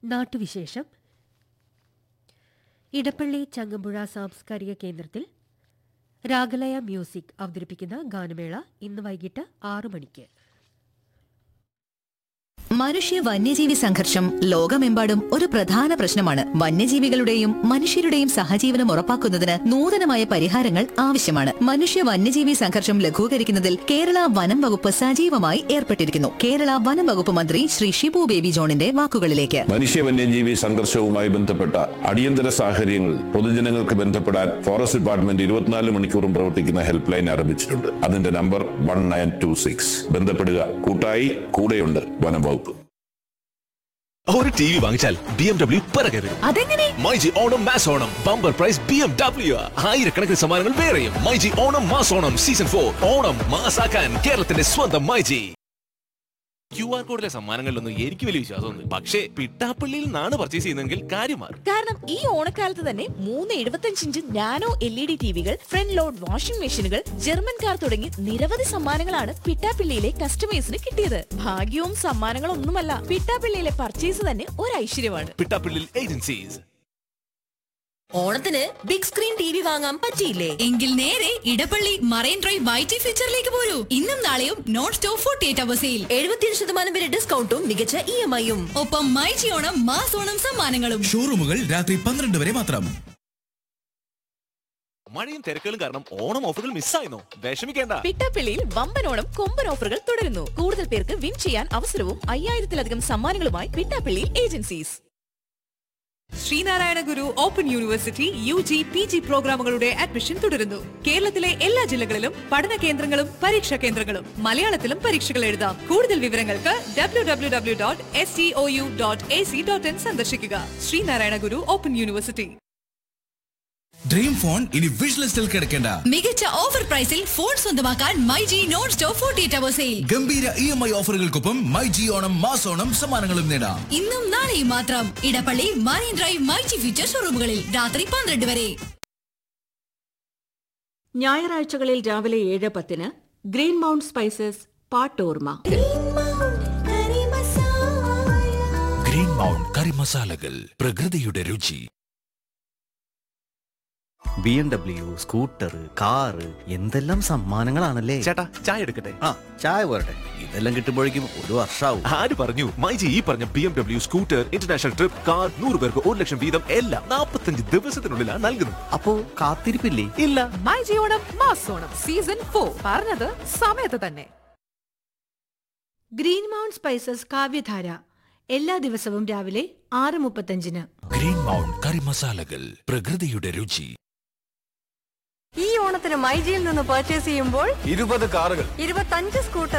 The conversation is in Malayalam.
നാട്ടുവിശേഷം ഇടപ്പള്ളി ചങ്ങമ്പുഴ സാംസ്കാരിക കേന്ദ്രത്തിൽ രാഗലയ മ്യൂസിക് അവതരിപ്പിക്കുന്ന ഗാനമേള ഇന്ന് വൈകിട്ട് ആറു മണിക്ക് മനുഷ്യ വന്യജീവി സംഘർഷം ലോകമെമ്പാടും ഒരു പ്രധാന പ്രശ്നമാണ് വന്യജീവികളുടെയും മനുഷ്യരുടെയും സഹജീവനം ഉറപ്പാക്കുന്നതിന് നൂതനമായ പരിഹാരങ്ങൾ ആവശ്യമാണ് മനുഷ്യ വന്യജീവി സംഘർഷം ലഘൂകരിക്കുന്നതിൽ കേരള വനം വകുപ്പ് സജീവമായി ഏർപ്പെട്ടിരിക്കുന്നു കേരള വനം വകുപ്പ് മന്ത്രി ശ്രീ ഷിബു ബേബി ജോണിന്റെ വാക്കുകളിലേക്ക് മനുഷ്യ വന്യജീവി സംഘർഷവുമായി ബന്ധപ്പെട്ട അടിയന്തര സാഹചര്യങ്ങൾ പൊതുജനങ്ങൾക്ക് ബന്ധപ്പെടാൻ ഫോറസ്റ്റ് ഡിപ്പാർട്ട്മെന്റ് ഇരുപത്തിനാല് മണിക്കൂറും പ്രവർത്തിക്കുന്ന ഹെൽപ്പ് ലൈൻ ആരംഭിച്ചിട്ടുണ്ട് അതിന്റെ number one nine two six ബന്ധപ്പെടുക കൂട്ടായി കൂടെയുണ്ട് വനം വകുപ്പ് ഒരു ടി വി വാങ്ങിച്ചാൽ ബി എം ഡബ്ല്യു പിറകെ വരും അതെങ്ങനെ myG Onam mass Onam bumper prize B M W ആയിരക്കണക്കിന് സമ്മാനങ്ങൾ വേറെയും myG Onam mass Onam season four Onam മാസാക്കാൻ കേരളത്തിന്റെ സ്വന്തം മൈജി ക്യു ആർ കോഡിലെ സമ്മാനങ്ങളിലൊന്നും എനിക്ക് വലിയ വിശ്വാസമൊന്നും പക്ഷേ പിട്ടാപ്പള്ളിയിൽ നിന്നാണ് പർച്ചേസ് ചെയ്യുന്നതെങ്കിൽ കാര്യം മാറും കാരണം ഈ ഓണക്കാലത്ത് തന്നെ മൂന്ന് എഴുപത്തഞ്ച് inch nano L E D ടിവികൾ ഫ്രണ്ട് ലോഡ് വാഷിംഗ് മെഷീനുകൾ ജർമ്മൻ കാർ തുടങ്ങി നിരവധി സമ്മാനങ്ങളാണ് പിട്ടാപ്പിള്ളിയിലെ കസ്റ്റമേഴ്സിന് കിട്ടിയത് ഭാഗ്യവും സമ്മാനങ്ങളൊന്നുമല്ല പിട്ടാപ്പിള്ളിയിലെ പർച്ചേസ് തന്നെ ഒരു ഐശ്വര്യമാണ് പിട്ടാപ്പള്ളിയിൽ ഏജൻസീസ് ഓണത്തിന് ബിഗ് സ്ക്രീൻ ടി വി വാങ്ങാൻ പറ്റിയില്ലേ എങ്കിൽ നേരെ ഇടപ്പള്ളി മറൈൻ ഡ്രൈവ് വൈറ്റി ഫീച്ചറിലേക്ക് പോരൂ ഇന്നും നാളെയും നോൺ സ്റ്റോപ്പ് ഫോർട്ടി എയ്റ്റ് അവേഴ്സിൽ എഴുപത്തിയേഴ് ശതമാനം വരെ ഡിസ്കൗണ്ടും മികച്ച ഇ എം ഐയും ഒപ്പം മൈജി ഓണം മാസ് ഓണം സമ്മാനങ്ങളും ഷോറൂമുകൾ രാത്രി പന്ത്രണ്ട് വരെ മാത്രം മഴയും തിരക്കുകളും കാരണം ഓണം ഓഫറുകൾ മിസ്സായിരുന്നു വിഷമിക്കേണ്ട പിട്ടാപ്പിള്ളിയിൽ വമ്പൻ ഓണം കൊമ്പൻ ഓഫറുകൾ തുടരുന്നു കൂടുതൽ പേർക്ക് വിൻ ചെയ്യാൻ അവസരവും അയ്യായിരത്തിലധികം സമ്മാനങ്ങളുമായി Pittappillil agencies Sreenarayana Guru open university U G P G പ്രോഗ്രാമുകളുടെ അഡ്മിഷൻ തുടരുന്നു കേരളത്തിലെ എല്ലാ ജില്ലകളിലും പഠന കേന്ദ്രങ്ങളും പരീക്ഷാ കേന്ദ്രങ്ങളും മലയാളത്തിലും പരീക്ഷകൾ എഴുതാം കൂടുതൽ വിവരങ്ങൾക്ക് W W W dot S T O U dot A C dot in സന്ദർശിക്കുക Sreenarayana Guru open university dream phone ഇനി വിഷ് ലിസ്റ്റിൽ കിടക്കേണ്ട മികച്ച ഓഫർ പ്രൈസിൽ ഫോൺ സ്വന്തമാക്കാൻ myG non stop forty eight അവേഴ്സിൽ ഗംഭീര ഇ എം ഐ ഓഫറുകൾക്കൊപ്പം മൈ ജി ഓണം മാസ് ഓണം സമ്മാനങ്ങളും നേടാം ഇന്നും നാളെയും മാത്രം Edappally marine drive myG future ഷോറൂമുകളിൽ രാത്രി പന്ത്രണ്ട് വരെ ഞായറാഴ്ചകളിൽ രാവിലെ ഏഴ് പത്തിന് green mount spices പാട്ടോർമ green mount curry മസാലകൾ പ്രകൃതിയുടെ രുചി B M W scooter car എന്തെല്ലാം സമ്മാനങ്ങളാണല്ലേ ചേട്ടാ ചായ എടുക്കട്ടെ ആ ചായ പോരട്ടെ ഇതെല്ലാം കിട്ടുമ്പോഴേക്കും ഒരു വർഷാവും ആര് പറഞ്ഞു മൈജി ഈ പറഞ്ഞ B M W scooter international trip car നൂറ് പേർക്ക് ഒരു ലക്ഷം വീതം എല്ലാം നാൽപ്പത്തഞ്ച് ദിവസത്തിനുള്ളിലാണ് നൽകുന്നത് അപ്പോ കാത്തിരിപ്പില്ലേ ഇല്ല myG Onam mass Onam season four പറഞ്ഞത് സമയത്ത് തന്നെ ഗ്രീൻ മൗണ്ട് സ്പൈസസ് കാവ്യധാര എല്ലാ ദിവസവും രാവിലെ ആറ് മുപ്പത്തഞ്ചിന് ഗ്രീൻ മൗണ്ട് കറി മസാലകൾ പ്രകൃതിയുടെ രുചി ഈ ഓണത്തിന് മൈജിയിൽ നിന്ന് പർച്ചേസ് ചെയ്യുമ്പോൾ ഇരുപത് കാറുകൾ ഇരുപത്തഞ്ച് സ്കൂട്ടർ